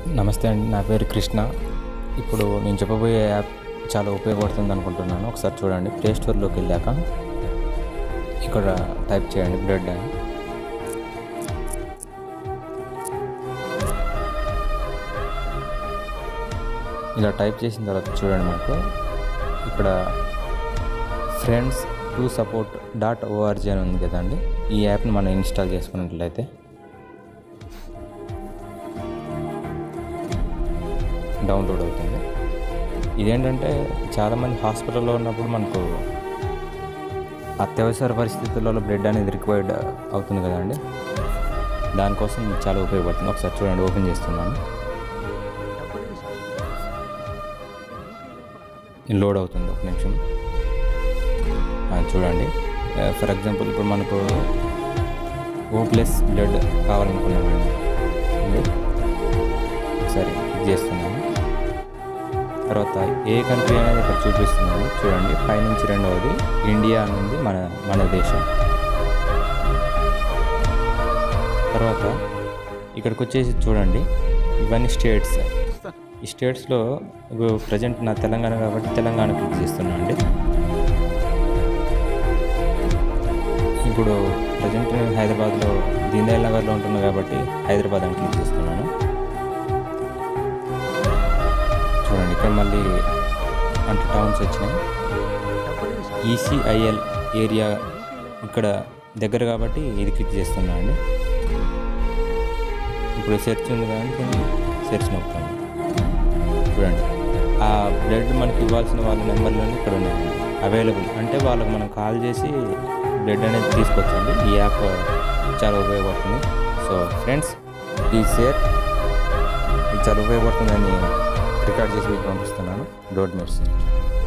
నమస్తే అండి నా పేరు కృష్ణ ఇప్పుడు నేను చెప్పబోయే యాప్ చాలా ఉపయోగపడుతుంది అనుకుంటున్నాను ఒకసారి చూడండి ప్లే స్టోర్లోకి వెళ్ళాక ఇక్కడ టైప్ చేయండి బ్రెడ్ అని ఇలా టైప్ చేసిన తర్వాత చూడండి మనకు ఇక్కడ friends to support dot ORG అని ఉంది కదండి ఈ యాప్ని మనం ఇన్స్టాల్ చేసుకున్నట్లయితే డౌన్లోడ్ అవుతుంది ఇదేంటంటే చాలామంది హాస్పిటల్లో ఉన్నప్పుడు మనకు అత్యవసర పరిస్థితులలో బ్లడ్ అనేది రిక్వైర్డ్ అవుతుంది కదండి దానికోసం ఇది చాలా ఉపయోగపడుతుంది ఒకసారి చూడండి ఓపెన్ చేస్తున్నాను లోడ్ అవుతుంది ఒక నిమిషం ఆ, చూడండి ఫర్ ఎగ్జాంపుల్ ఇప్పుడు మనకు ఓ ప్లస్ బ్లడ్ కావాలనుకున్నామండి ఉంది. ఒకసారి క్లిక్ చేస్తున్నాను తర్వాత ఏ కంట్రీ అనేది ఇక్కడ చూపిస్తున్నాను చూడండి పైనుంచి రెండవది ఇండియా అని ఉంది మన మన దేశం తర్వాత ఇక్కడికి వచ్చేసి చూడండి ఇవన్నీ స్టేట్స్ ఈ స్టేట్స్లో ప్రజెంట్ నా తెలంగాణ కాబట్టి తెలంగాణ క్లిక్ చేస్తున్నాను అండి ఇప్పుడు ప్రజెంట్ నేను హైదరాబాద్లో దీనదయాల్ నగర్లో ఉంటున్నాను కాబట్టి హైదరాబాద్ అని క్లిక్ చేస్తున్నాను చూడండి ఇక్కడ మళ్ళీ అంటే టౌన్స్ వచ్చినాయి ఈసీఐఎల్ ఏరియా ఇక్కడ దగ్గర కాబట్టి ఇది క్లిక్ చేస్తున్నా అండి ఇప్పుడు సెర్చ్ ఉంది కాబట్టి సెర్చ్ నొక్కుతాను చూడండి ఆ బ్లడ్ మనకి ఇవ్వాల్సిన వాళ్ళ నెంబర్లోనే ఇక్కడ ఉన్నాయండి అవైలబుల్ అంటే వాళ్ళకి మనం కాల్ చేసి బ్లడ్ అనేది తీసుకొచ్చండి ఈ యాప్ చాలా ఉపయోగపడుతుంది సో ఫ్రెండ్స్ ప్లీజ్ షేర్ ఇది చాలా ఉపయోగపడుతుందని రికార్డ్ చేసి మీకు పంపిస్తున్నాను డోంట్ మిస్